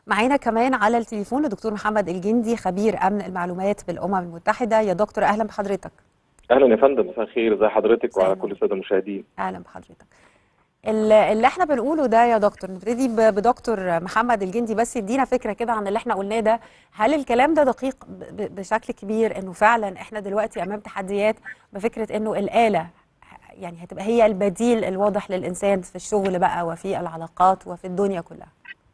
معانا كمان على التليفون الدكتور محمد الجندي خبير امن المعلومات بالامم المتحده يا دكتور اهلا بحضرتك اهلا يا فندم مساء الخير ازي حضرتك وعلى سلام. كل الساده المشاهدين اهلا بحضرتك ال- اللي احنا بنقوله ده يا دكتور نبتدي ب- بدكتور محمد الجندي بس يدينا فكره كده عن اللي احنا قلناه ده هل الكلام ده دقيق ب- ب- بشكل كبير انه فعلا احنا دلوقتي امام تحديات بفكره انه الاله يعني هتبقى هي البديل الواضح للانسان في الشغل بقى وفي العلاقات وفي الدنيا كلها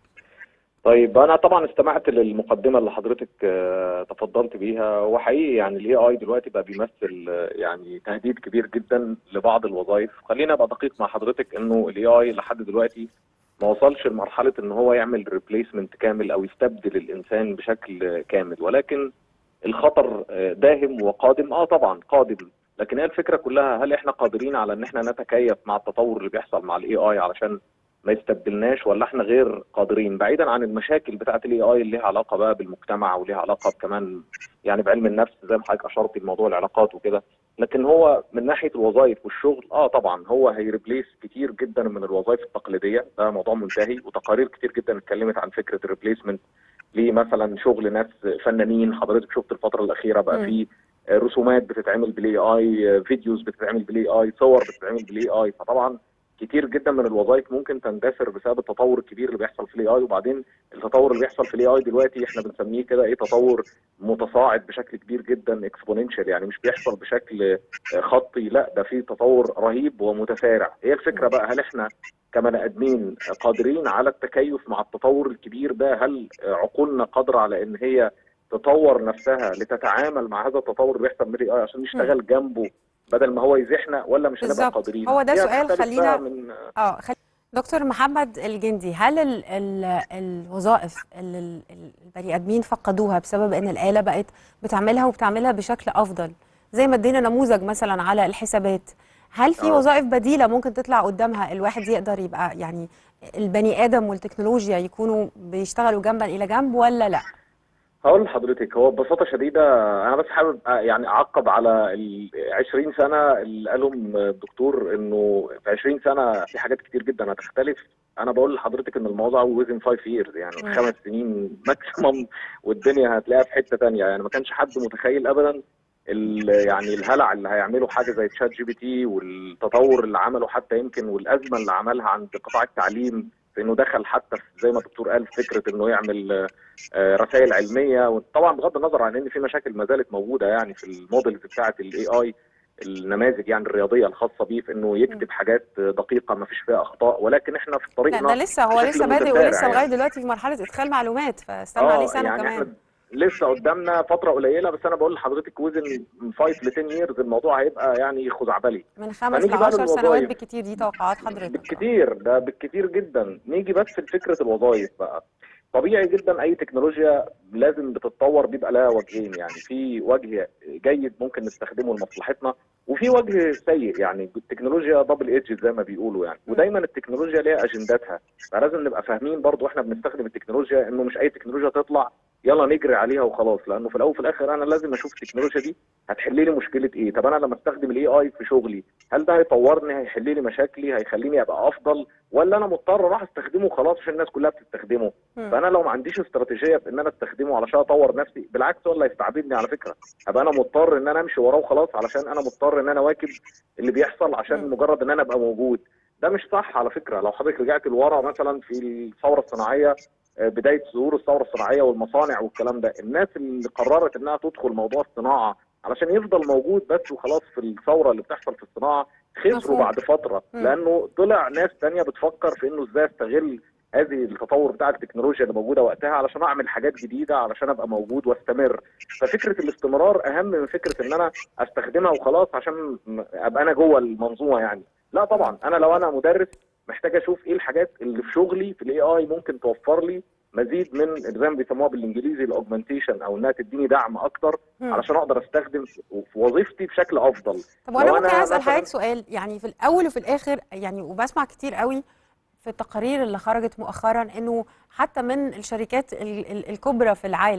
طيب انا طبعا استمعت للمقدمه اللي حضرتك آه، تفضلت بيها وحقيقي يعني الاي اي دلوقتي بقى بيمثل آه، يعني تهديد كبير جدا لبعض الوظائف خلينا ابقى دقيق مع حضرتك انه الاي اي لحد دلوقتي ما وصلش لمرحله ان هو يعمل ريبليسمنت كامل او يستبدل الانسان بشكل كامل ولكن الخطر آه، داهم وقادم اه طبعا قادم لكن هي الفكره كلها هل احنا قادرين على ان احنا نتكيف مع التطور اللي بيحصل مع الاي اي علشان ما يستبدلناش ولا احنا غير قادرين بعيدا عن المشاكل بتاعه الاي اي اللي ليها علاقه بقى بالمجتمع وليها علاقه كمان يعني بعلم النفس زي ما حضرتك اشرت لموضوع العلاقات وكده لكن هو من ناحيه الوظائف والشغل اه طبعا هو هيريبليس كتير جدا من الوظائف التقليديه ده موضوع منتهي وتقارير كتير جدا اتكلمت عن فكره الريبليسمنت لمثلا شغل ناس فنانين حضرتك شفت الفتره الاخيره بقى مم. في رسومات بتتعمل بالاي اي فيديوز بتتعمل بالاي اي صور بتتعمل بالاي اي فطبعا كتير جدا من الوظائف ممكن تندثر بسبب التطور الكبير اللي بيحصل في الاي اي وبعدين التطور اللي بيحصل في الاي اي دلوقتي احنا بنسميه كده ايه تطور متصاعد بشكل كبير جدا اكسبوننشال يعني مش بيحصل بشكل خطي لا ده في تطور رهيب ومتسارع هي الفكره بقى هل احنا كبني ادمين قادرين على التكيف مع التطور الكبير ده هل عقولنا قادره على ان هي تطور نفسها لتتعامل مع هذا التطور اللي بيحصل من الاي اي عشان نشتغل جنبه بدل ما هو يزحنا ولا مش هنبقى بالظبط. قادرين هو ده هي سؤال بتختلف خلينا- بقى من اه خل... دكتور محمد الجندي هل ال ال الوظائف اللي ال- ال- البني ادمين فقدوها بسبب ان الاله بقت بتعملها وبتعملها بشكل افضل زي ما ادينا نموذج مثلا على الحسابات هل في آه. وظائف بديله ممكن تطلع قدامها الواحد يقدر يبقى يعني البني ادم والتكنولوجيا يكونوا بيشتغلوا جنبا الى جنب ولا لا؟ هقول لحضرتك هو ببساطه شديده انا بس حابب أ- يعني اعقب على ال 20 سنه اللي قالهم الدكتور انه في 20 سنه في حاجات كتير جدا هتختلف انا بقول لحضرتك ان الموضوع ويزن 5 years يعني مم. خمس سنين ماكسيمم والدنيا هتلاقيها في حته تانية يعني ما كانش حد متخيل ابدا ال- يعني الهلع اللي هيعمله حاجه زي تشات جي بي تي والتطور اللي عمله حتى يمكن والازمه اللي عملها عند قطاع التعليم في انه دخل حتى في زي ما الدكتور قال في فكره انه يعمل آه، رسائل علميه وطبعا بغض النظر عن ان في مشاكل ما زالت موجوده يعني في المودلز بتاعه الاي اي النماذج يعني الرياضيه الخاصه بيه في انه يكتب حاجات دقيقه ما فيش فيها اخطاء ولكن احنا في لا طريقنا ده لسه هو بشكل لسه بادئ متسارع ولسه لغايه يعني. دلوقتي في مرحله ادخال معلومات فاستنى اه عليه سنه يعني كمان احنا لسه قدامنا فتره قليله بس انا بقول لحضرتك وزن من 5 ل 10 years الموضوع هيبقى يعني خزعبلي من خمس هنيجي ل بقى 10 سنوات للوظائف. بالكتير دي توقعات حضرتك بالكتير ده بالكتير جدا نيجي بس لفكره الوظائف بقى طبيعي جدا اي تكنولوجيا لازم بتتطور بيبقى لها وجهين يعني في وجه جيد ممكن نستخدمه لمصلحتنا وفي وجه سيء يعني التكنولوجيا دبل ايدج زي ما بيقولوا يعني م. ودايما التكنولوجيا ليها اجنداتها فلازم نبقى فاهمين برضو واحنا بنستخدم التكنولوجيا انه مش اي تكنولوجيا تطلع يلا نجري عليها وخلاص لانه في الاول وفي الاخر انا لازم اشوف التكنولوجيا دي هتحل لي مشكله ايه طب انا لما استخدم الاي اي في شغلي هل ده هيطورني هيحل لي مشاكلي هيخليني ابقى افضل ولا انا مضطر اروح استخدمه خلاص عشان الناس كلها بتستخدمه مم. فانا لو ما عنديش استراتيجيه في ان انا استخدمه علشان اطور نفسي بالعكس هو اللي هيستعبدني على فكره هبقى انا مضطر ان انا امشي وراه وخلاص علشان انا مضطر ان انا اواكب اللي بيحصل عشان مم. مجرد ان انا ابقى موجود ده مش صح على فكره لو حضرتك رجعت لورا مثلا في الثوره الصناعيه آه، بدايه ظهور الثوره الصناعيه والمصانع والكلام ده الناس اللي قررت انها تدخل موضوع الصناعه علشان يفضل موجود بس وخلاص في الثوره اللي بتحصل في الصناعه خسروا مفهوم. بعد فتره مم. لانه طلع ناس تانية بتفكر في انه ازاي استغل هذه التطور بتاع التكنولوجيا اللي موجوده وقتها علشان اعمل حاجات جديده علشان ابقى موجود واستمر ففكره الاستمرار اهم من فكره ان انا استخدمها وخلاص عشان م- ابقى انا جوه المنظومه يعني لا طبعا انا لو انا مدرس محتاج اشوف ايه الحاجات اللي في شغلي في الاي اي ممكن توفر لي مزيد من زي ما بيسموها بالانجليزي الاوجمنتيشن او انها تديني دعم اكتر مم. علشان اقدر استخدم في في وظيفتي بشكل افضل طب وانا لو ممكن أنا اسال مثلاً- حضرتك سؤال يعني في الاول وفي الاخر يعني وبسمع كتير قوي في التقارير اللي خرجت مؤخرا انه حتى من الشركات ال- ال- الكبرى في العالم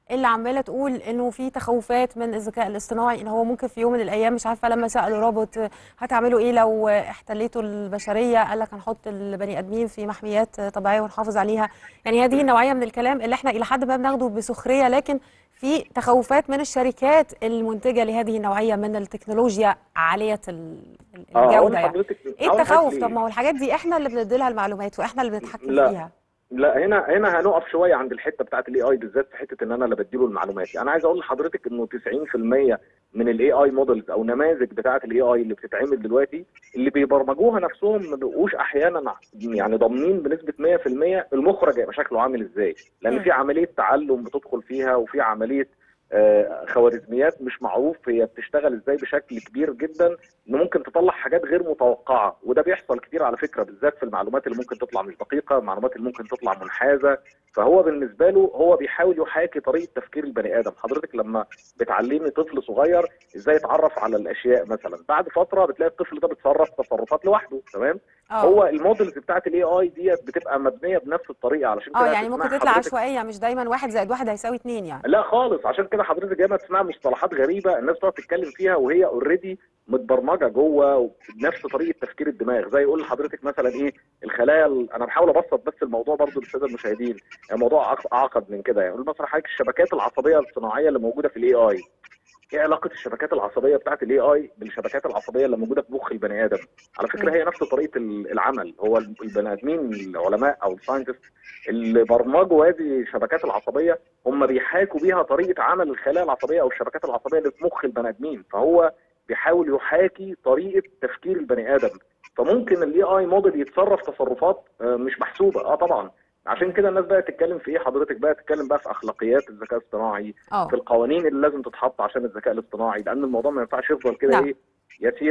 اللي عماله تقول انه في تخوفات من الذكاء الاصطناعي ان هو ممكن في يوم من الايام مش عارفه لما سالوا روبوت هتعملوا ايه لو احتليتوا البشريه قال لك هنحط البني ادمين في محميات طبيعيه ونحافظ عليها يعني هذه النوعيه من الكلام اللي احنا الى حد ما بناخده بسخريه لكن في تخوفات من الشركات المنتجه لهذه النوعيه من التكنولوجيا عاليه ال- اه اقول الجوده يعني لحضرتك ايه أقول التخوف لحضرتك طب ما هو الحاجات دي احنا اللي بندي لها المعلومات واحنا اللي بنتحكم لا. فيها لا هنا هنا هنقف شويه عند الحته بتاعت الاي اي بالذات في حته ان انا اللي بديله المعلومات انا عايز اقول لحضرتك انه 90% من الاي اي مودلز او نماذج بتاعت الاي اي اللي بتتعمل دلوقتي اللي بيبرمجوها نفسهم ما بيبقوش احيانا يعني ضامنين بنسبه 100% المخرج هيبقى شكله عامل ازاي لان مم. في عمليه تعلم بتدخل فيها وفي عمليه آه، خوارزميات مش معروف هي بتشتغل ازاي بشكل كبير جدا ان ممكن تطلع حاجات غير متوقعه وده بيحصل كتير على فكره بالذات في المعلومات اللي ممكن تطلع مش دقيقه المعلومات اللي ممكن تطلع منحازه فهو بالنسبه له هو بيحاول يحاكي طريقه تفكير البني ادم حضرتك لما بتعلمي طفل صغير ازاي يتعرف على الاشياء مثلا بعد فتره بتلاقي الطفل ده بيتصرف تصرفات لوحده تمام اه هو المودلز بتاعت الاي اي ديت بتبقى مبنيه بنفس الطريقه علشان كده اه يعني هتسمع ممكن تطلع حضرتك عشوائيه مش دايما واحد زائد واحد هيساوي اتنين يعني لا خالص عشان كده حضرتك دايما تسمع مصطلحات غريبه الناس تقعد تتكلم فيها وهي اوريدي متبرمجه جوه بنفس طريقه تفكير الدماغ زي يقول لحضرتك مثلا ايه الخلايا ال- انا بحاول ابسط بس الموضوع برضو للساده المشاهدين يعني الموضوع أعق- اعقد من كده يعني يقول مثلا حضرتك الشبكات العصبيه الصناعيه اللي موجوده في الاي اي ايه علاقه الشبكات العصبيه بتاعت الاي اي بالشبكات العصبيه اللي موجوده في مخ البني ادم على فكره مم. هي نفس طريقه ال- العمل هو ال- البني ادمين العلماء او الساينتست اللي برمجوا هذه الشبكات العصبيه هم بيحاكوا بيها طريقه عمل الخلايا العصبيه او الشبكات العصبيه اللي في مخ البني ادمين فهو بيحاول يحاكي طريقه تفكير البني ادم فممكن الاي اي موديل يتصرف تصرفات آه، مش محسوبه اه طبعا عشان كده الناس بقى تتكلم في ايه حضرتك بقى تتكلم بقى في اخلاقيات الذكاء الاصطناعي اه في القوانين اللي لازم تتحط عشان الذكاء الاصطناعي لان الموضوع ما ينفعش يفضل كده نعم. ايه يسير